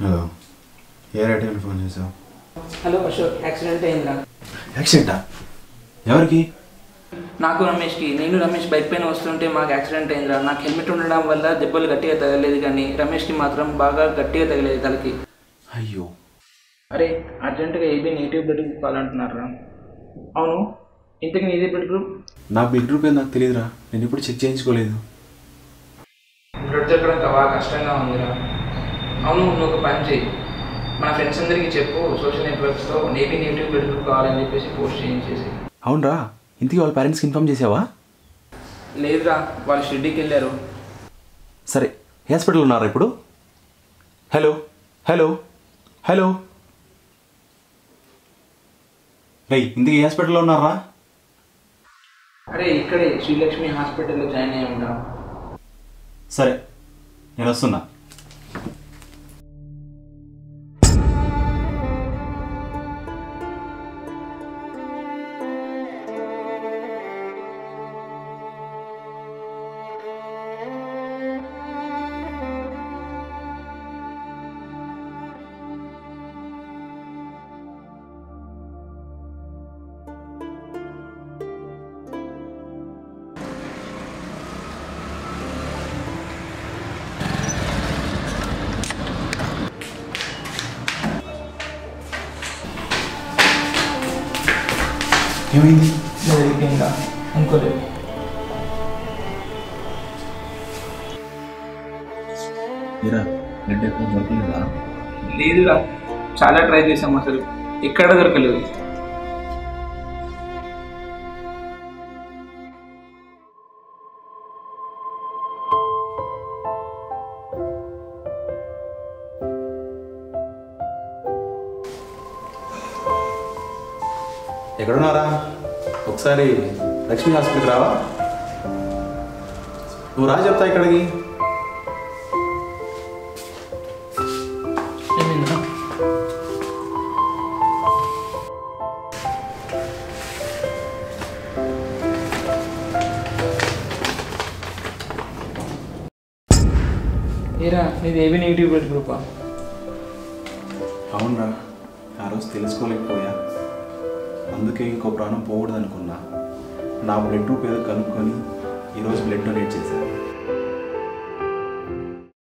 hello ఏ రేడియోలో phone చేసావు hello Ashok accident అయిందా యాక్సిడెంటా ఎవరికి నాకు రమేష్కి నేను రమేష్ బైక్ పైన వస్తుంటే మాకు యాక్సిడెంట్ అయిందిరా నాకు హెల్మెట్ ఉండడం వల్ల దెబ్బలు గట్టిగా తగలేదు కానీ రమేష్కి మాత్రం బాగా గట్టిగా తగిలేదు తలకి అయ్యో అరే అర్జెంటుగా ఏబీ నెగిటివ్ బ్లడ్ గ్రూప్ కావాలంటున్నారా అవును ఇంతకు నీదే బ్లడ్ గ్రూప్ నా బిగ్ గ్రూప్ ఏదో నాకు తెలియదురా నేను ఇప్పుడు చెక్ చేయించుకోలేదు బ్లడ్ దొరకడం బాగా కష్టంగా ఉందిరా అవును నువ్వు ఒక పని చేయి మన ఫ్రెండ్స్ అందరికీ చెప్పు సోషల్ నెట్వర్క్స్లో నేబీ నెగిటివ్ బ్లడ్ గ్రూప్ కావాలని చెప్పేసి పోస్ట్ చేయించేసి అవునరా ఇంటికి వాళ్ళ పేరెంట్స్కి ఇన్ఫామ్ చేసావా లేదురా వాళ్ళు షిర్డీకి వెళ్ళారు సరే హాస్పిటల్ ఉన్నారా ఇప్పుడు హలో హలో హలో రై ఇంటికి హాస్పిటల్లో ఉన్నారా అరే ఇక్కడే శ్రీలక్ష్మి హాస్పిటల్లో జాయిన్ అయ్యి ఉంటా సరే నేను వస్తున్నా ఏమైంది జరిగిందా అనుకోలేదు మీరా బ్లడ్ ఎక్కడ దొరకలేదా లేదురా చాలా ట్రై చేసాం అసలు ఎక్కడ దొరకలేదు ఎక్కడున్నారా ఒకసారి లక్ష్మీ హాస్పిటల్కి రావా నువ్వు రా చెప్తా ఇక్కడికి ఏమైందా ఏరా నీది ఏబీ నెగిటివ్ బ్లడ్ గ్రూపా అవునరా ఆ రోజు తెలుసుకోలేకపోయా అందుకే ఇంకో ప్రాణం పోకూడదు అనుకున్నా నా బ్లడ్ గ్రూప్ ఏదో కనుక్కొని ఈరోజు బ్లడ్ డొనేట్ చేశా